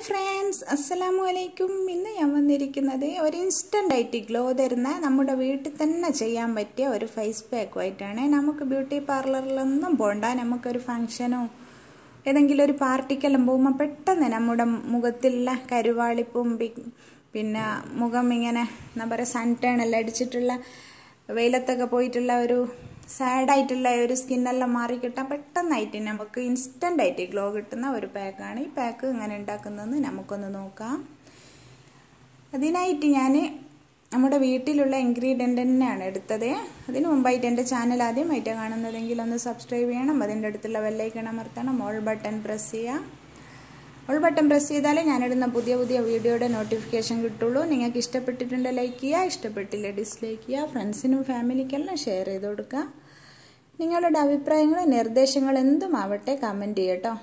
friends അസ്സലാമു അലൈക്കും ഇന്ന് ഞാൻ വന്നിരിക്കുന്നത് ഒരു ഇൻസ്റ്റൻ്റ് ആയിട്ട് ഗ്ലോ തരുന്ന നമ്മുടെ വീട്ടിൽ തന്നെ ചെയ്യാൻ പറ്റിയ ഒരു ഫേസ് പാക്കുമായിട്ടാണ് നമുക്ക് ബ്യൂട്ടി പാർലറിലൊന്നും പോകണ്ട നമുക്കൊരു ഫങ്ഷനോ ഏതെങ്കിലും ഒരു പാർട്ടിക്കെല്ലാം പോകുമ്പോൾ പെട്ടെന്ന് നമ്മുടെ മുഖത്തുള്ള കരുവാളിപ്പും പി- പിന്നെ മുഖം ഇങ്ങനെ എന്താ പറയുക സൺ ടേൺ എല്ലാം അടിച്ചിട്ടുള്ള വെയിലത്തൊക്കെ പോയിട്ടുള്ള ഒരു സാഡായിട്ടുള്ള ഒരു സ്കിന്നെല്ലാം മാറി കിട്ടാൻ പെട്ടെന്നായിട്ട് നമുക്ക് ഇൻസ്റ്റൻ്റ് ആയിട്ട് ഗ്ലോ കിട്ടുന്ന ഒരു പാക്കാണ് ഈ പാക്ക് എങ്ങനെ ഉണ്ടാക്കുന്നതെന്ന് നമുക്കൊന്ന് നോക്കാം അതിനായിട്ട് ഞാൻ നമ്മുടെ വീട്ടിലുള്ള ഇൻഗ്രീഡിയൻ്റ് തന്നെയാണ് എടുത്തത് അതിന് മുമ്പായിട്ട് എൻ്റെ ചാനൽ ആദ്യമായിട്ട് കാണുന്നതെങ്കിൽ ഒന്ന് സബ്സ്ക്രൈബ് ചെയ്യണം അതിൻ്റെ അടുത്തുള്ള ബെല്ലൈക്കൺ അമർത്തണം ഓൾ ബട്ടൺ പ്രസ് ചെയ്യുക ഓൾ ബട്ടൺ പ്രസ് ചെയ്താലേ ഞാനിടുന്ന പുതിയ പുതിയ വീഡിയോയുടെ നോട്ടിഫിക്കേഷൻ കിട്ടുള്ളൂ നിങ്ങൾക്ക് ഇഷ്ടപ്പെട്ടിട്ടുണ്ട് ലൈക്ക് ചെയ്യുക ഇഷ്ടപ്പെട്ടില്ല ഡിസ്ലൈക്ക് ചെയ്യുക ഫ്രണ്ട്സിനും ഫാമിലിക്കെല്ലാം ഷെയർ ചെയ്ത് കൊടുക്കുക നിങ്ങളുടെ അഭിപ്രായങ്ങളും നിർദ്ദേശങ്ങളും എന്തും ആവട്ടെ കമൻറ്റ് ചെയ്യട്ടോ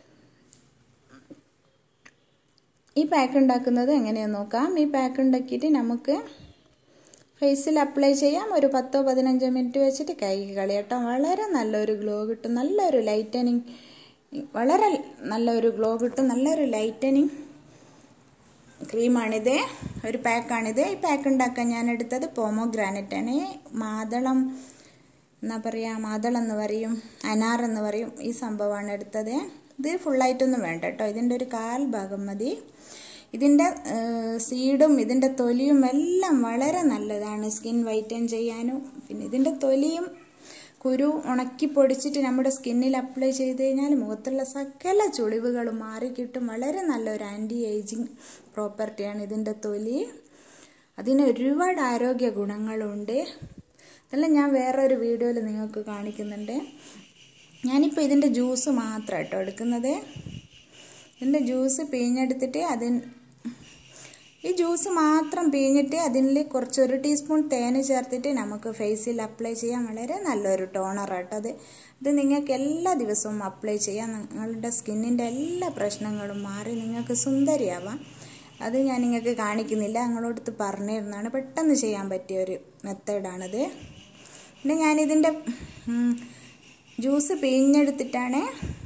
ഈ പാക്ക് ഉണ്ടാക്കുന്നത് എങ്ങനെയാണെന്ന് നോക്കാം ഈ പാക്ക് ഉണ്ടാക്കിയിട്ട് നമുക്ക് ഫേസിൽ അപ്ലൈ ചെയ്യാം ഒരു പത്തോ പതിനഞ്ചോ മിനിറ്റ് വെച്ചിട്ട് കൈ കളയട്ടോ വളരെ നല്ലൊരു ഗ്ലോ കിട്ടും നല്ലൊരു ലൈറ്റനിങ് വളരെ നല്ലൊരു ഗ്ലോ കിട്ടും നല്ലൊരു ലൈറ്റനിങ് ക്രീമാണിത് ഒരു പാക്കാണിത് ഈ പാക്ക് ഉണ്ടാക്കാൻ ഞാൻ എടുത്തത് പോമോഗ്രാനറ്റാണ് മാതളം എന്നാ പറയുക മാതളം എന്ന് പറയും അനാർ എന്ന് പറയും ഈ സംഭവമാണ് എടുത്തത് ഇത് ഫുള്ളായിട്ടൊന്നും വേണ്ട കേട്ടോ ഇതിൻ്റെ ഒരു കാൽ ഭാഗം മതി ഇതിൻ്റെ സീഡും ഇതിൻ്റെ തൊലിയും എല്ലാം വളരെ നല്ലതാണ് സ്കിൻ വൈറ്റൻ ചെയ്യാനും പിന്നെ ഇതിൻ്റെ തൊലിയും കുരു ഉണക്കി പൊടിച്ചിട്ട് നമ്മുടെ സ്കിന്നിൽ അപ്ലൈ ചെയ്ത് കഴിഞ്ഞാൽ മുഖത്തുള്ള സകല ചുളിവുകളും മാറിക്കിട്ടും വളരെ നല്ലൊരു ആൻറ്റി ഏജിങ് പ്രോപ്പർട്ടിയാണ് ഇതിൻ്റെ തൊലി അതിന് ഒരുപാട് ആരോഗ്യ ഗുണങ്ങളുണ്ട് ഇതെല്ലാം ഞാൻ വേറൊരു വീഡിയോയിൽ നിങ്ങൾക്ക് കാണിക്കുന്നുണ്ട് ഞാനിപ്പോൾ ഇതിൻ്റെ ജ്യൂസ് മാത്രം കേട്ടോ എടുക്കുന്നത് ഇതിൻ്റെ ജ്യൂസ് പിഴിഞ്ഞെടുത്തിട്ട് അതിന് ഈ ജ്യൂസ് മാത്രം പിഴിഞ്ഞിട്ട് അതിൽ കുറച്ച് ഒരു ടീസ്പൂൺ തേന് ചേർത്തിട്ട് നമുക്ക് ഫേസിൽ അപ്ലൈ ചെയ്യാൻ വളരെ നല്ലൊരു ടോണറാട്ടോ അത് ഇത് നിങ്ങൾക്ക് എല്ലാ ദിവസവും അപ്ലൈ ചെയ്യാം നിങ്ങളുടെ സ്കിന്നിൻ്റെ എല്ലാ പ്രശ്നങ്ങളും മാറി നിങ്ങൾക്ക് സുന്ദരിയാവാം അത് ഞാൻ നിങ്ങൾക്ക് കാണിക്കുന്നില്ല നിങ്ങളോടത്ത് പറഞ്ഞിരുന്നതാണ് പെട്ടെന്ന് ചെയ്യാൻ പറ്റിയ ഒരു മെത്തേഡാണിത് പിന്നെ ഞാനിതിൻ്റെ ജ്യൂസ് പിഴിഞ്ഞെടുത്തിട്ടാണ്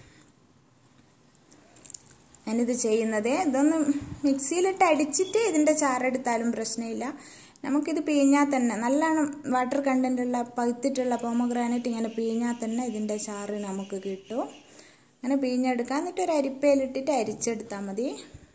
ഞാനിത് ചെയ്യുന്നത് ഇതൊന്ന് മിക്സിയിലിട്ട് അടിച്ചിട്ട് ഇതിൻ്റെ ചാറെടുത്താലും പ്രശ്നമില്ല നമുക്കിത് പിഴിഞ്ഞാൽ തന്നെ നല്ലോണം വാട്ടർ കണ്ടൻറ്റുള്ള പഴുത്തിട്ടുള്ള പോമഗ്രാനൈറ്റ് ഇങ്ങനെ പിഴിഞ്ഞാൽ തന്നെ ഇതിൻ്റെ ചാറ് നമുക്ക് കിട്ടും അങ്ങനെ പിഴിഞ്ഞെടുക്കാം എന്നിട്ട് ഒരു അരിപ്പയിലിട്ടിട്ട് അരിച്ചെടുത്താൽ മതി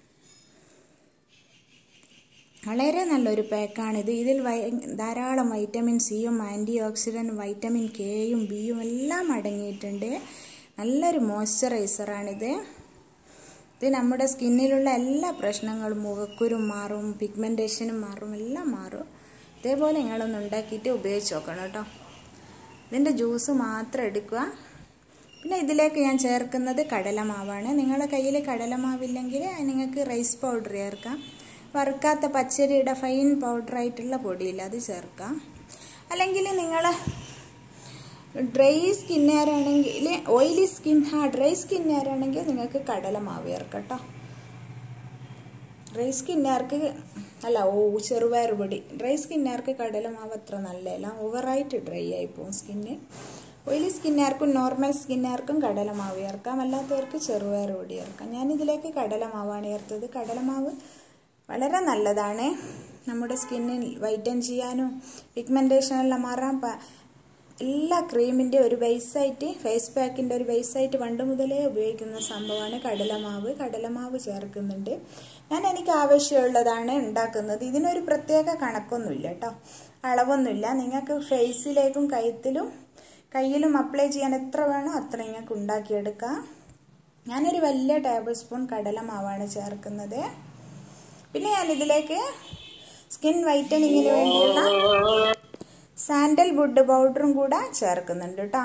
വളരെ നല്ലൊരു പാക്കാണിത് ഇതിൽ വൈ ധാരാളം വൈറ്റമിൻ സിയും ആൻറ്റി ഓക്സിഡൻറ്റ് വൈറ്റമിൻ കെയും ബിയും എല്ലാം അടങ്ങിയിട്ടുണ്ട് നല്ലൊരു മോയ്സ്ചറൈസറാണിത് ഇത് നമ്മുടെ സ്കിന്നിലുള്ള എല്ലാ പ്രശ്നങ്ങളും മുഖക്കുരും മാറും പിഗ്മെൻറ്റേഷനും മാറും എല്ലാം മാറും ഇതേപോലെ നിങ്ങളൊന്ന് ഉണ്ടാക്കിയിട്ട് ഉപയോഗിച്ച് നോക്കണം കേട്ടോ ഇതിൻ്റെ ജ്യൂസ് മാത്രം എടുക്കുക പിന്നെ ഇതിലേക്ക് ഞാൻ ചേർക്കുന്നത് കടലമാവാണ് നിങ്ങളുടെ കയ്യിൽ കടലമാവില്ലെങ്കിൽ നിങ്ങൾക്ക് റൈസ് പൗഡർ ചേർക്കാം വറുക്കാത്ത പച്ചരിയുടെ ഫൈൻ പൗഡറായിട്ടുള്ള പൊടിയില്ല അത് ചേർക്കാം അല്ലെങ്കിൽ നിങ്ങൾ ഡ്രൈ സ്കിന്നുകാരാണെങ്കിൽ ഓയിലി സ്കിൻ ആ ഡ്രൈ സ്കിന്നുകാരാണെങ്കിൽ നിങ്ങൾക്ക് കടലമാവ് ചേർക്കാം കേട്ടോ ഡ്രൈ സ്കിന്നുകാർക്ക് അല്ല ഓ ചെറുപയർ പൊടി ഡ്രൈ സ്കിന്നുകാർക്ക് കടലമാവ് അത്ര നല്ലതല്ല ഓവറായിട്ട് ഡ്രൈ ആയി പോകും സ്കിന്ന് ഓയിലി സ്കിന്നുകാർക്കും നോർമൽ സ്കിന്നുകാർക്കും കടലമാവ് ചേർക്കാം അല്ലാത്തവർക്ക് ചെറുപയർ പൊടി ചേർക്കാം ഞാനിതിലേക്ക് കടലമാവാണ് ചേർത്തത് കടലമാവ് വളരെ നല്ലതാണ് നമ്മുടെ സ്കിന്നിൽ വൈറ്റൻ ചെയ്യാനും പിഗ്മെൻറ്റേഷനെല്ലാം മാറാൻ എല്ലാ ക്രീമിൻ്റെ ഒരു ബേസായിട്ട് ഫേസ് പാക്കിൻ്റെ ഒരു ബേസായിട്ട് പണ്ട് മുതലേ ഉപയോഗിക്കുന്ന സംഭവമാണ് കടലമാവ് കടലമാവ് ചേർക്കുന്നുണ്ട് ഞാൻ എനിക്ക് ആവശ്യമുള്ളതാണ് ഉണ്ടാക്കുന്നത് ഇതിനൊരു പ്രത്യേക കണക്കൊന്നുമില്ല കേട്ടോ അളവൊന്നുമില്ല നിങ്ങൾക്ക് ഫേസിലേക്കും കഴുത്തിലും കയ്യിലും അപ്ലൈ ചെയ്യാൻ എത്ര വേണോ അത്ര നിങ്ങൾക്ക് ഉണ്ടാക്കിയെടുക്കാം ഞാനൊരു വലിയ ടേബിൾ സ്പൂൺ കടലമാവാണ് ചേർക്കുന്നത് പിന്നെ ഞാൻ ഇതിലേക്ക് സ്കിൻ വൈറ്റനിങ്ങിന് വേണ്ടിയുള്ള സാൻഡൽ വുഡ് പൗഡറും കൂടെ ചേർക്കുന്നുണ്ട് കേട്ടോ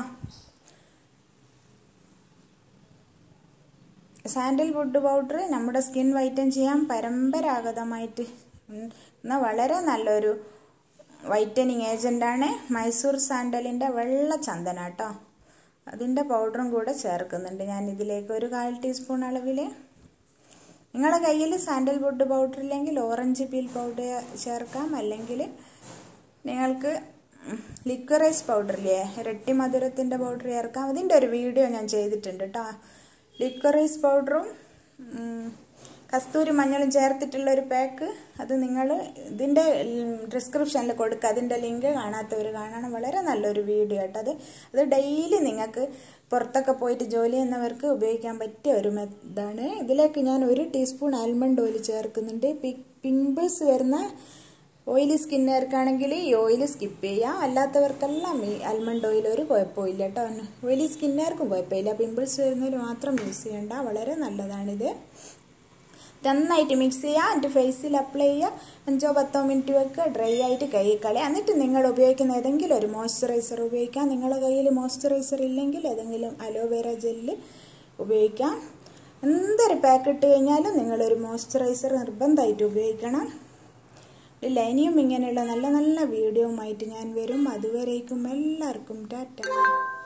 സാൻഡൽ വുഡ് പൗഡർ നമ്മുടെ സ്കിൻ വൈറ്റൻ ചെയ്യാൻ പരമ്പരാഗതമായിട്ട് എന്നാൽ വളരെ നല്ലൊരു വൈറ്റനിങ് ഏജൻ്റാണ് മൈസൂർ സാൻഡലിൻ്റെ വെള്ള ചന്ദന കേട്ടോ അതിൻ്റെ പൗഡറും കൂടെ ചേർക്കുന്നുണ്ട് ഞാൻ ഇതിലേക്ക് ഒരു കാൽ ടീസ്പൂൺ അളവിൽ നിങ്ങളുടെ കയ്യിൽ സാൻഡൽ വുഡ് പൗഡർ ഇല്ലെങ്കിൽ ഓറഞ്ച് പീൽ പൗഡർ ചേർക്കാം അല്ലെങ്കിൽ നിങ്ങൾക്ക് ലിക്വറൈസ് പൗഡറില്ലേ ഇരട്ടി മധുരത്തിൻ്റെ പൗഡർ ചേർക്കാം അതിൻ്റെ ഒരു വീഡിയോ ഞാൻ ചെയ്തിട്ടുണ്ട് കേട്ടോ ലിക്വറൈസ് പൗഡറും കസ്തൂരി മഞ്ഞളും ചേർത്തിട്ടുള്ള ഒരു പാക്ക് അത് നിങ്ങൾ ഇതിൻ്റെ ഡിസ്ക്രിപ്ഷനിൽ കൊടുക്കുക അതിൻ്റെ ലിങ്ക് കാണാത്തവർ കാണണം വളരെ നല്ലൊരു വീഡിയോ കേട്ടോ അത് അത് ഡെയിലി നിങ്ങൾക്ക് പുറത്തൊക്കെ പോയിട്ട് ജോലി ചെയ്യുന്നവർക്ക് ഉപയോഗിക്കാൻ പറ്റിയ ഒരു ഇതാണ് ഇതിലേക്ക് ഞാൻ ഒരു ടീസ്പൂൺ ആൽമണ്ട് ഓയിൽ ചേർക്കുന്നുണ്ട് പിമ്പിൾസ് വരുന്ന ഓയിലി സ്കിന്നുകാർക്കാണെങ്കിൽ ഈ ഓയിൽ സ്കിപ്പ് ചെയ്യുക അല്ലാത്തവർക്കെല്ലാം ഈ ആൽമണ്ട് ഓയിൽ ഒരു കുഴപ്പമില്ല കേട്ടോ ഓയിലി സ്കിന്നുകാർക്കും കുഴപ്പമില്ല പിമ്പിൾസ് വരുന്നവർ മാത്രം യൂസ് ചെയ്യേണ്ട വളരെ നല്ലതാണിത് നന്നായിട്ട് മിക്സ് ചെയ്യുക എന്നിട്ട് ഫേസിൽ അപ്ലൈ ചെയ്യുക അഞ്ചോ പത്തോ മിനിറ്റ് വെക്കുക ഡ്രൈ ആയിട്ട് കൈ കളയുക എന്നിട്ട് നിങ്ങൾ ഉപയോഗിക്കുന്ന ഏതെങ്കിലും ഒരു മോയ്സ്ചറൈസർ ഉപയോഗിക്കാം നിങ്ങളുടെ കയ്യിൽ മോയ്സ്ചറൈസർ ഇല്ലെങ്കിൽ ഏതെങ്കിലും അലോവേര ജെല്ല് ഉപയോഗിക്കാം എന്തൊരു പാക്ക് ഇട്ട് കഴിഞ്ഞാലും നിങ്ങളൊരു മോയ്സ്ചറൈസർ നിർബന്ധമായിട്ട് ഉപയോഗിക്കണം ഇല്ല ഇനിയും ഇങ്ങനെയുള്ള നല്ല നല്ല വീഡിയോയുമായിട്ട് ഞാൻ വരും അതുവരേക്കും എല്ലാവർക്കും ടാറ്റ